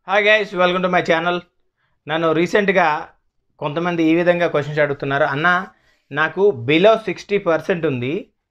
hi guys welcome to my channel నన్ను రీసెంట్గా కొంతమంది ఈ విధంగా క్వశ్చన్స్ అడుగుతున్నారు అన్న నాకు బిలో సిక్స్టీ పర్సెంట్ ఉంది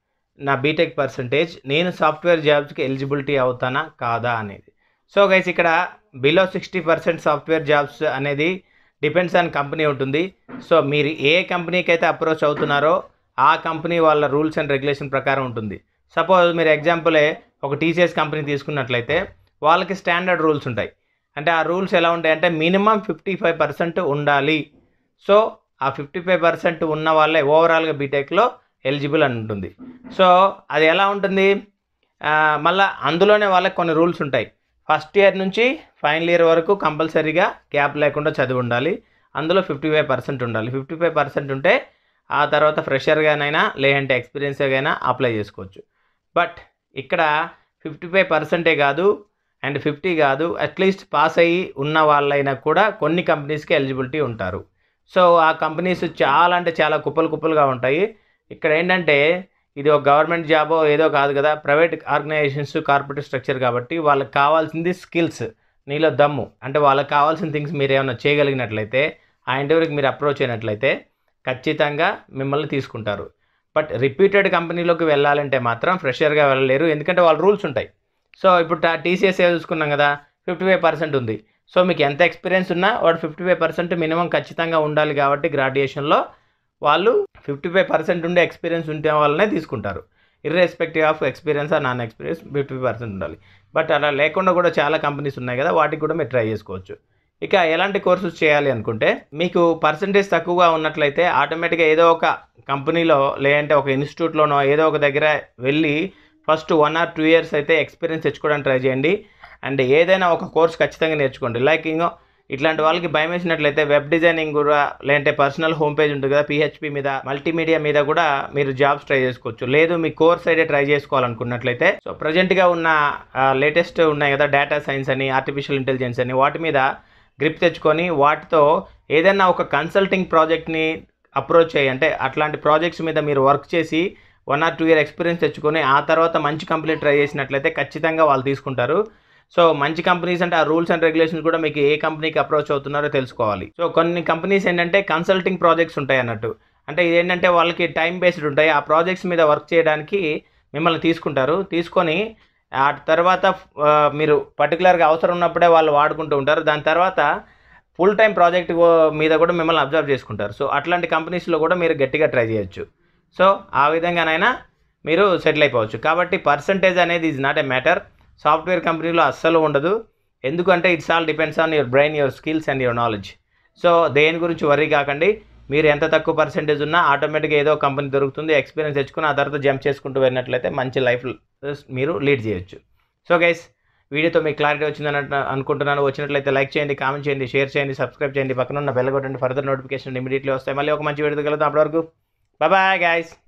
నా బీటెక్ పర్సంటేజ్ నేను సాఫ్ట్వేర్ జాబ్స్కి ఎలిజిబిలిటీ అవుతానా కాదా అనేది సో గైస్ ఇక్కడ below sixty percent software jobs అనేది డిపెండ్స్ ఆన్ కంపెనీ ఉంటుంది సో మీరు ఏ కంపెనీకి అయితే అప్రోచ్ అవుతున్నారో ఆ కంపెనీ వాళ్ళ రూల్స్ అండ్ రెగ్యులేషన్ ప్రకారం ఉంటుంది సపోజ్ మీరు ఎగ్జాంపులే ఒక టీసీఎస్ కంపెనీ తీసుకున్నట్లయితే వాళ్ళకి స్టాండర్డ్ రూల్స్ ఉంటాయి అంటే ఆ రూల్స్ ఎలా ఉంటాయి అంటే మినిమం ఫిఫ్టీ ఫైవ్ పర్సెంట్ ఉండాలి సో ఆ ఫిఫ్టీ ఫైవ్ పర్సెంట్ ఉన్న వాళ్ళే ఓవరాల్గా బీటెక్లో ఎలిజిబుల్ అని ఉంటుంది సో అది ఎలా ఉంటుంది ఆ, మళ్ళా అందులోనే వాళ్ళకి కొన్ని రూల్స్ ఉంటాయి ఫస్ట్ ఇయర్ నుంచి ఫైనల్ ఇయర్ వరకు కంపల్సరీగా గ్యాప్ లేకుండా చదివి ఉండాలి అందులో ఫిఫ్టీ ఫైవ్ పర్సెంట్ ఉండాలి ఫిఫ్టీ ఫైవ్ పర్సెంట్ ఉంటే ఆ తర్వాత ఫ్రెషర్గానైనా లేదంటే ఎక్స్పీరియన్స్గానైనా అప్లై చేసుకోవచ్చు బట్ ఇక్కడ ఫిఫ్టీ ఫైవ్ పర్సెంటే కాదు అండ్ ఫిఫ్టీ కాదు అట్లీస్ట్ పాస్ అయ్యి ఉన్న వాళ్ళైనా కూడా కొన్ని కంపెనీస్కి ఎలిజిబిలిటీ ఉంటారు సో ఆ కంపెనీస్ చాలా అంటే చాలా కుప్పలు కుప్పలుగా ఉంటాయి ఇక్కడ ఏంటంటే ఇది ఒక గవర్నమెంట్ జాబో ఏదో కాదు కదా ప్రైవేట్ ఆర్గనైజేషన్స్ కార్పొరేట్ స్ట్రక్చర్ కాబట్టి వాళ్ళకి కావాల్సింది స్కిల్స్ నీలో దమ్ము అంటే వాళ్ళకి కావాల్సిన థింగ్స్ మీరు ఏమైనా చేయగలిగినట్లయితే ఆ ఇంటర్వ్యూకి మీరు అప్రోచ్ అయినట్లయితే ఖచ్చితంగా మిమ్మల్ని తీసుకుంటారు బట్ రిపీటెడ్ కంపెనీలోకి వెళ్ళాలంటే మాత్రం ఫ్రెషర్గా వెళ్ళలేరు ఎందుకంటే వాళ్ళ రూల్స్ ఉంటాయి సో ఇప్పుడు టీసీఎస్ చూసుకున్నాం కదా ఫిఫ్టీ ఫైవ్ పర్సెంట్ ఉంది సో మీకు ఎంత ఎక్స్పీరియన్స్ ఉన్నా వాడు ఫిఫ్టీ ఫైవ్ పర్సెంట్ మినిమం ఖచ్చితంగా ఉండాలి కాబట్టి గ్రాడ్యుయేషన్లో వాళ్ళు ఫిఫ్టీ ఫైవ్ పర్సెంట్ ఉండే ఎక్స్పీరియన్స్ ఉంటే వాళ్ళనే తీసుకుంటారు ఇర్రెస్పెక్టివ్ ఆఫ్ ఎక్స్పీరియన్స్ ఆ నాన్ ఎక్స్పీరియన్స్ ఫిఫ్టీ పర్సెంట్ ఉండాలి బట్ అలా లేకుండా కూడా చాలా కంపెనీస్ ఉన్నాయి కదా వాటికి కూడా మీరు ట్రై చేసుకోవచ్చు ఇక ఎలాంటి కోర్సెస్ చేయాలి అనుకుంటే మీకు పర్సంటేజ్ తక్కువగా ఉన్నట్లయితే ఆటోమేటిక్గా ఏదో ఒక కంపెనీలో లేదంటే ఒక ఇన్స్టిట్యూట్లోనో ఏదో ఒక దగ్గర వెళ్ళి first one or two years అయితే ఎక్స్పీరియన్స్ తెచ్చుకోవడానికి ట్రై చేయండి అండ్ ఏదైనా ఒక కోర్స్ ఖచ్చితంగా నేర్చుకోండి లైక్ ఇంకో ఇట్లాంటి వాళ్ళకి భయం వేసినట్లయితే వెబ్ డిజైనింగ్ కూడా లేదంటే పర్సనల్ హోమ్ పేజ్ ఉంటుంది కదా పిహెచ్పి మీద మల్టీమీడియా మీద కూడా మీరు జాబ్స్ ట్రై చేసుకోవచ్చు లేదు మీ కోర్స్ అయితే ట్రై చేసుకోవాలనుకున్నట్లయితే సో ప్రజెంట్గా ఉన్న లేటెస్ట్ ఉన్నాయి కదా డేటా సైన్స్ అని ఆర్టిఫిషియల్ ఇంటెలిజెన్స్ అని వాటి మీద గ్రిప్ తెచ్చుకొని వాటితో ఏదైనా ఒక కన్సల్టింగ్ ప్రాజెక్ట్ని అప్రోచ్ చేయి అంటే అట్లాంటి ప్రాజెక్ట్స్ మీద మీరు వర్క్ చేసి one or two year experience తెచ్చుకొని ఆ తర్వాత మంచి కంపెనీ ట్రై చేసినట్లయితే ఖచ్చితంగా వాళ్ళు తీసుకుంటారు సో మంచి కంపెనీస్ అంటే ఆ రూల్స్ అండ్ రెగ్యులేషన్స్ కూడా మీకు ఏ కంపెనీకి అప్రోచ్ అవుతున్నారో తెలుసుకోవాలి సో కొన్ని కంపెనీస్ ఏంటంటే కన్సల్టింగ్ ప్రాజెక్ట్స్ ఉంటాయి అన్నట్టు అంటే ఇదేంటంటే వాళ్ళకి టైం బేస్డ్ ఉంటాయి ఆ ప్రాజెక్ట్స్ మీద వర్క్ చేయడానికి మిమ్మల్ని తీసుకుంటారు తీసుకొని ఆ తర్వాత ఆ, మీరు పర్టికులర్గా అవసరం ఉన్నప్పుడే వాళ్ళు వాడుకుంటూ ఉంటారు దాని తర్వాత ఫుల్ టైం ప్రాజెక్ట్ మీద కూడా మిమ్మల్ని అబ్జర్వ్ చేసుకుంటారు సో అట్లాంటి కంపెనీస్లో కూడా మీరు గట్టిగా ట్రై చేయొచ్చు సో ఆ విధంగానైనా మీరు సెటిల్ అయిపోవచ్చు కాబట్టి పర్సంటేజ్ అనేది is not a matter software కంపెనీలో అస్సలు ఉండదు ఎందుకంటే it's all depends on your brain your skills and your knowledge so దేని గురించి వరీ కాకండి మీరు ఎంత తక్కువ పర్సెంటేజ్ ఉన్నా ఆటోమేటిక్గా ఏదో కంపెనీ దొరుకుతుంది ఎక్స్పీరియన్స్ తెచ్చుకుని ఆ తర్వాత జంప్ చేసుకుంటూ వెళ్ళినట్లయితే మంచి లైఫ్ మీరు లీడ్ చేయొచ్చు సో గైస్ వీడియోతో మీకు క్లారిటీ వచ్చిందని అంట- అనుకుంటున్నాను వచ్చినట్లయితే లైక్ చేయండి కామెంట్ చేయండి షేర్ చేయండి సబ్స్క్రైబ్ చేయండి పక్కన ఉన్న బెల్ కొట్టండి ఫర్దర్ నోటిఫికేషన్ ఇమీడియట్లీ వస్తాయి మళ్ళీ ఒక మంచి వీడియో కలుద్దాం అప్పటివరకు బాయ్ గాయస్